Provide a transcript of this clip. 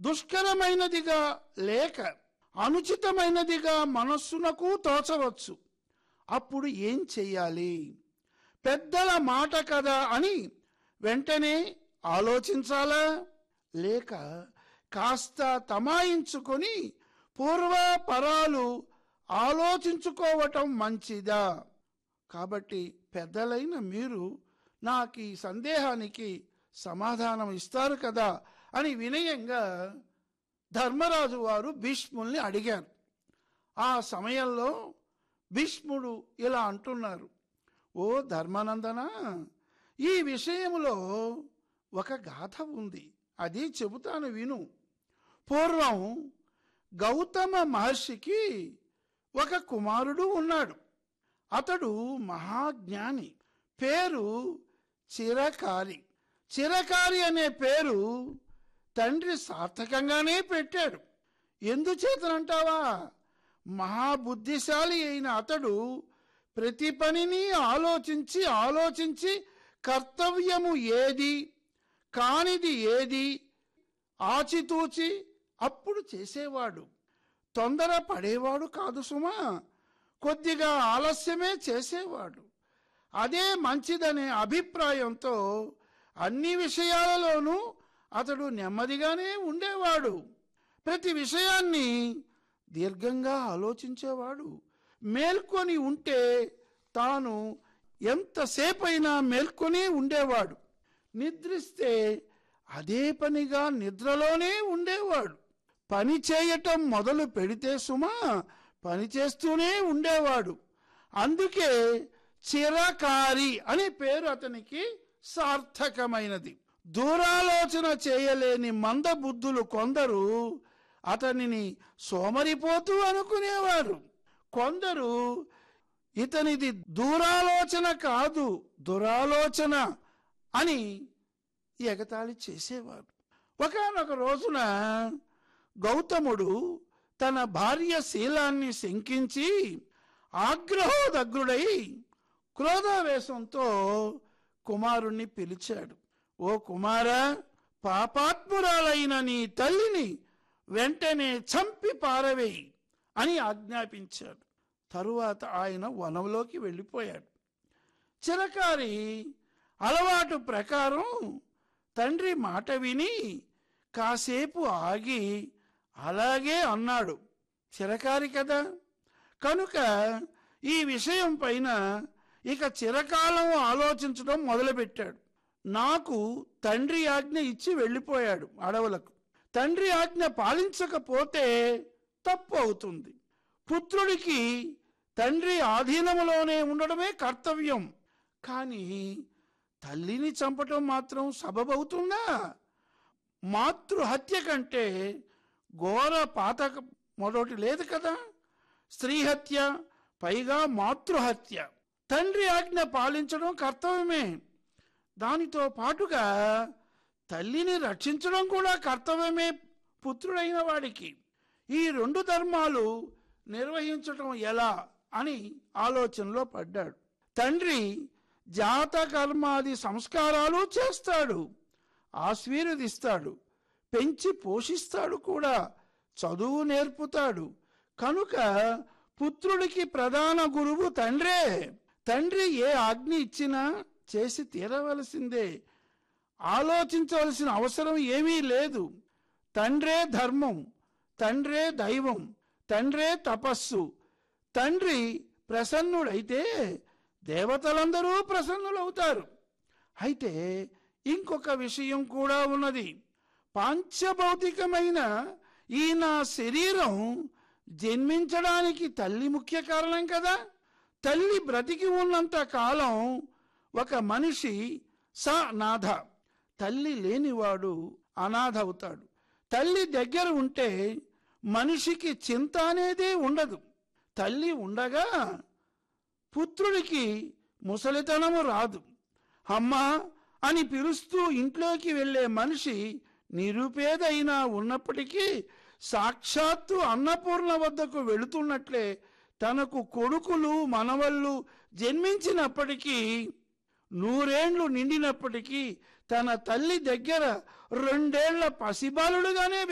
దుష్కరమైనదిగా లేక అనుచితమైనదిగా మనస్సునకు తోచవచ్చు అప్పుడు ఏం చెయ్యాలి పెద్దల మాట కదా అని వెంటనే ఆలోచించాలా లేక కాస్త తమాయించుకొని పూర్వ పరాలు ఆలోచించుకోవటం మంచిదా కాబట్టి పెద్దలైన మీరు నాకు ఈ సందేహానికి సమాధానం ఇస్తారు కదా అని వినయంగా ధర్మరాజు వారు భీష్ముల్ని అడిగారు ఆ సమయంలో భీష్ముడు ఇలా అంటున్నారు ఓ ధర్మానందన ఈ విషయంలో ఒక గాథ ఉంది అది చెబుతాను విను పూర్వం గౌతమ మహర్షికి ఒక కుమారుడు ఉన్నాడు అతడు మహాజ్ఞాని పేరు చిరకారి చిరకారి అనే పేరు తండ్రి సార్థకంగానే పెట్టాడు ఎందుచేతనంటావా మహాబుద్ధిశాలి అయిన అతడు ప్రతి పనిని ఆలోచించి ఆలోచించి కర్తవ్యము ఏది కానిది ఏది ఆచితూచి అప్పుడు చేసేవాడు తొందర పడేవాడు కాదు సుమా కొద్దిగా ఆలస్యమే చేసేవాడు అదే మంచిదనే అభిప్రాయంతో అన్ని విషయాలలోనూ అతడు నెమ్మదిగానే ఉండేవాడు ప్రతి విషయాన్ని దీర్ఘంగా ఆలోచించేవాడు మేల్కొని ఉంటే తాను ఎంతసేపైనా మేల్కొనే ఉండేవాడు నిద్రిస్తే అదే పనిగా నిద్రలోనే ఉండేవాడు పని చేయటం మొదలు పెడితే సుమా పని చేస్తూనే ఉండేవాడు అందుకే చిరకారి అనే పేరు అతనికి సార్థకమైనది దూరాలోచన చేయలేని మందబుద్ధులు కొందరు అతనిని సోమరిపోతూ అనుకునేవారు కొందరు ఇతనిది దూరాలోచన కాదు దురాలోచన అని ఎగతాళి చేసేవారు ఒకనొక రోజున గౌతముడు తన భార్య శీలాన్ని శంకించి ఆగ్రహోదగ్రుడై క్రోధావేశంతో కుమారుణ్ణి పిలిచాడు ఓ కుమారా పాపాత్మురాలైన నీ తల్లిని వెంటనే చంపి పారవేయి అని ఆజ్ఞాపించాడు తరువాత ఆయన వనంలోకి వెళ్ళిపోయాడు చిరకారి అలవాటు ప్రకారం తండ్రి మాట విని కాసేపు ఆగి అలాగే అన్నాడు చిరకారి కదా కనుక ఈ విషయం పైన ఇక చిరకాలం ఆలోచించడం మొదలుపెట్టాడు నాకు తండ్రి ఆజ్ఞ ఇచ్చి వెళ్ళిపోయాడు అడవులకు తండ్రి ఆజ్ఞ పాలించకపోతే తప్పు అవుతుంది పుత్రుడికి తండ్రి ఆధీనములోనే ఉండడమే కర్తవ్యం కానీ తల్లిని చంపటం మాత్రం సబబవుతుందా మాతృహత్య కంటే ఘోర పాతక మొదటి లేదు కదా స్త్రీహత్య పైగా మాతృహత్య తండ్రి ఆజ్ఞ పాలించడం కర్తవ్యమే దానితో పాటుగా తల్లిని రక్షించడం కూడా కర్తవ్యమే పుత్రుడైన వాడికి ఈ రెండు ధర్మాలు నిర్వహించటం ఎలా అని ఆలోచనలో పడ్డాడు తండ్రి జాత కర్మాది సంస్కారాలు చేస్తాడు ఆశీర్వదిస్తాడు పెంచి పోషిస్తాడు కూడా చదువు నేర్పుతాడు కనుక పుత్రుడికి ప్రధాన గురువు తండ్రే తండ్రి ఏ ఆజ్ఞ ఇచ్చినా చేసి తీరవలసిందే ఆలోచించవలసిన అవసరం ఏమీ లేదు తండ్రే ధర్మం తండ్రే దైవం తండ్రే తపస్సు తండ్రి ప్రసన్నుడైతే దేవతలందరూ ప్రసన్నులవుతారు అయితే ఇంకొక విషయం కూడా ఉన్నది పాంచభౌతికమైన ఈ నా శరీరం జన్మించడానికి తల్లి ముఖ్య కారణం కదా తల్లి బ్రతికి ఉన్నంత కాలం ఒక మనిషి స నాథ తల్లి లేనివాడు అనాథ అవుతాడు తల్లి దగ్గర ఉంటే మనిషికి చింత అనేదే ఉండదు తల్లి ఉండగా పుత్రుడికి ముసలితనము రాదు అమ్మా అని పిలుస్తూ ఇంట్లోకి వెళ్ళే మనిషి నిరుపేదైనా ఉన్నప్పటికీ సాక్షాత్తు అన్నపూర్ణ వద్దకు వెళుతున్నట్లే తనకు కొడుకులు మనవళ్ళు జన్మించినప్పటికీ నూరేండ్లు నిండినప్పటికీ తన తల్లి దగ్గర రెండేళ్ల పసిబాలుడుగానే